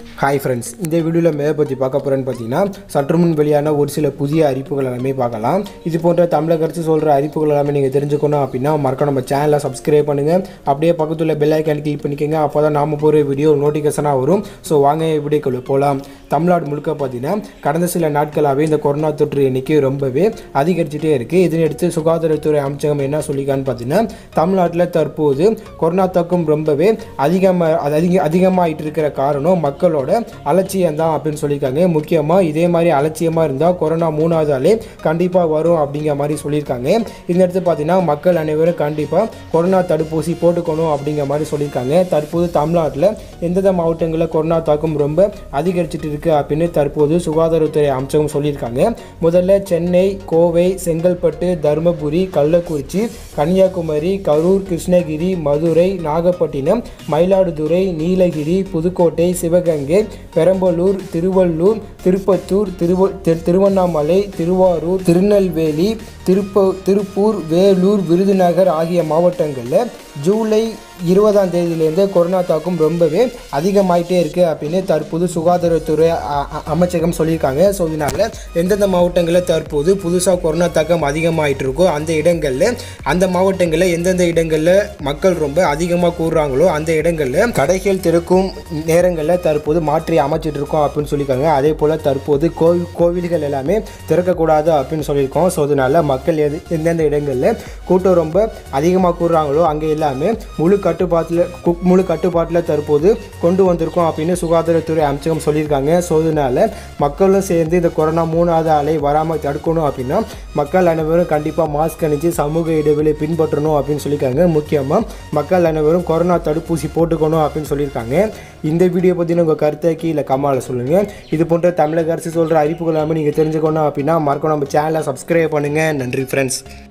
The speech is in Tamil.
ஹாய் ஃப்ரெண்ட்ஸ் இந்த வீடியோவில் மேலே பற்றி பார்க்க போகிறேன்னு பார்த்தீங்கன்னா சற்று முன் வெளியான ஒரு சில புதிய அறிவிப்புகள் எல்லாமே பார்க்கலாம் இது போன்ற தமிழக அரசு சொல்கிற அறிவிப்புகள் எல்லாமே நீங்கள் தெரிஞ்சுக்கணும் அப்படின்னா மறக்க நம்ம சேனலை சப்ஸ்கிரைப் பண்ணுங்கள் அப்படியே பக்கத்தில் பெல் ஐக்கான் கிளிக் பண்ணிக்கோங்க அப்போ தான் நாம போகிற வீடியோ நோட்டிஃபிகேஷனாக வரும் ஸோ வாங்க வீடியோக்குள்ள போகலாம் தமிழ்நாடு முழுக்க பார்த்தீங்கன்னா கடந்த சில நாட்களாகவே இந்த கொரோனா தொற்று எண்ணிக்கை ரொம்பவே அதிகரிச்சுட்டே இருக்குது இதனையடுத்து சுகாதாரத்துறை அமைச்சகம் என்ன சொல்லிக்கான்னு பார்த்தீங்கன்னா தமிழ்நாட்டில் தற்போது கொரோனா தாக்கம் ரொம்பவே அதிகமாக அது அதிக அதிகமாகிட்டு இருக்கிற காரணம் மக்களோட அலட்சியம் தான் அப்படின்னு சொல்லியிருக்காங்க முக்கியமாக இதே மாதிரி அலட்சியமாக இருந்தால் கொரோனா மூணாவது ஆளே கண்டிப்பாக வரும் அப்படிங்கிற மாதிரி சொல்லியிருக்காங்க இந்த இடத்துல பார்த்தீங்கன்னா மக்கள் அனைவரும் கண்டிப்பாக கொரோனா தடுப்பூசி போட்டுக்கணும் அப்படிங்கிற மாதிரி சொல்லியிருக்காங்க தற்போது தமிழ்நாட்டில் எந்தெந்த மாவட்டங்களில் கொரோனா தாக்கம் ரொம்ப அதிகரிச்சிட்டு இருக்கு அப்படின்னு தற்போது சுகாதாரத்துறை அமைச்சகம் சொல்லியிருக்காங்க முதல்ல சென்னை கோவை செங்கல்பட்டு தருமபுரி கள்ளக்குறிச்சி கன்னியாகுமரி கரூர் கிருஷ்ணகிரி மதுரை நாகப்பட்டினம் மயிலாடுதுறை நீலகிரி புதுக்கோட்டை சிவகங்கை பெரம்பலூர் திருவள்ளூர் திருப்பத்தூர் திருவ திரு- திருவண்ணாமலை திருவாரூர் திருநெல்வேலி திருப்ப திருப்பூர் வேலூர் விருதுநகர் ஆகிய மாவட்டங்களில் ஜூலை இருபதாம் தேதியிலேருந்து கொரோனா தாக்கம் ரொம்பவே அதிகமாயிட்டே இருக்குது அப்படின்னு தற்போது சுகாதாரத்துறை அ- அ- அமைச்சகம் சொல்லியிருக்காங்க ஸோ இதனால் எந்தெந்த மாவட்டங்களில் தற்போது புதுசாக கொரோனா தாக்கம் அதிகமாயிட்டு இருக்கோ அந்த இடங்களில் அந்த மாவட்டங்களில் எந்தெந்த இடங்களில் மக்கள் ரொம்ப அதிகமாக கூடுறாங்களோ அந்த இடங்களில் கடைகள் திறக்கும் நேரங்களில் தற்போது மாற்றி அமைச்சிட்டு இருக்கோம் அப்படின்னு சொல்லியிருக்காங்க அதே போல் தற்போது கோவில் கோவில்கள் எல்லாமே திறக்கக்கூடாது அப்படின்னு சொல்லியிருக்கோம் ஸோ அதனால மக்கள் எது எந்தெந்த இடங்களில் கூட்டம் ரொம்ப அதிகமாக கூடுறாங்களோ அங்கே எல்லாமே முழு கட்டுப்பாட்டில் கு- முழு கட்டுப்பாட்டில் தற்போது கொண்டு வந்திருக்கோம் அப்படின்னு சுகாதாரத்துறை அமைச்சகம் சொல்லியிருக்காங்க ஸோ அதனால மக்களும் சேர்ந்து இந்த கொரோனா மூணாவது அலை வராமல் தடுக்கணும் அப்படின்னா மக்கள் அனைவரும் கண்டிப்பாக மாஸ்க் அணிஞ்சு சமூக இடைவெளி பின்பற்றணும் அப்படின்னு சொல்லியிருக்காங்க முக்கியமாக மக்கள் அனைவரும் கொரோனா தடுப்பூசி போட்டுக்கணும் அப்படின்னு சொல்லியிருக்காங்க இந்த வீடியோ பற்றின உங்கள் கருத்தை கீழே கமால சொல்லுங்கள் இது போன்ற தமிழக அரசு சொல்கிற அறிவிப்புகள் எல்லாமே நீங்கள் தெரிஞ்சுக்கணும் அப்படின்னா மறக்காம நம்ம சேனலை சப்ஸ்கிரைப் பண்ணுங்கள் நன்றி ஃப்ரெண்ட்ஸ்